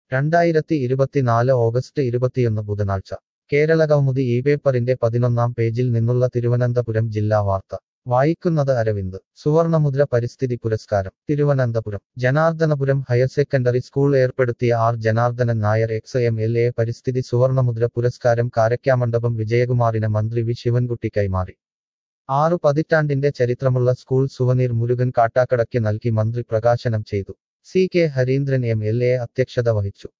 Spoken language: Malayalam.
രണ്ടായിരത്തി ഇരുപത്തിനാല് ഓഗസ്റ്റ് ഇരുപത്തിയൊന്ന് ബുധനാഴ്ച കേരള കൗമുദി ഈ പേപ്പറിന്റെ പതിനൊന്നാം പേജിൽ നിന്നുള്ള തിരുവനന്തപുരം ജില്ലാ വാർത്ത വായിക്കുന്നത് അരവിന്ദ് സുവർണമുദ്ര പരിസ്ഥിതി പുരസ്കാരം Thiruvananthapuram Janardhanapuram higher secondary school ഏർപ്പെടുത്തിയ R Janardhanan Nair ex M L A പരിസ്ഥിതി സുവർണമുദ്ര പുരസ്കാരം കാരക്കാമണ്ഡപം വിജയകുമാറിന് മന്ത്രി വി ശിവൻകുട്ടി കൈമാറി ആറു പതിറ്റാണ്ടിന്റെ ചരിത്രമുള്ള സ്കൂൾ സുവനീർ മുരുകൻ കാട്ടാക്കടയ്ക്ക് നൽകി മന്ത്രി പ്രകാശനം ചെയ്തു C K Harindran M L A അധ്യക്ഷത വഹിച്ചു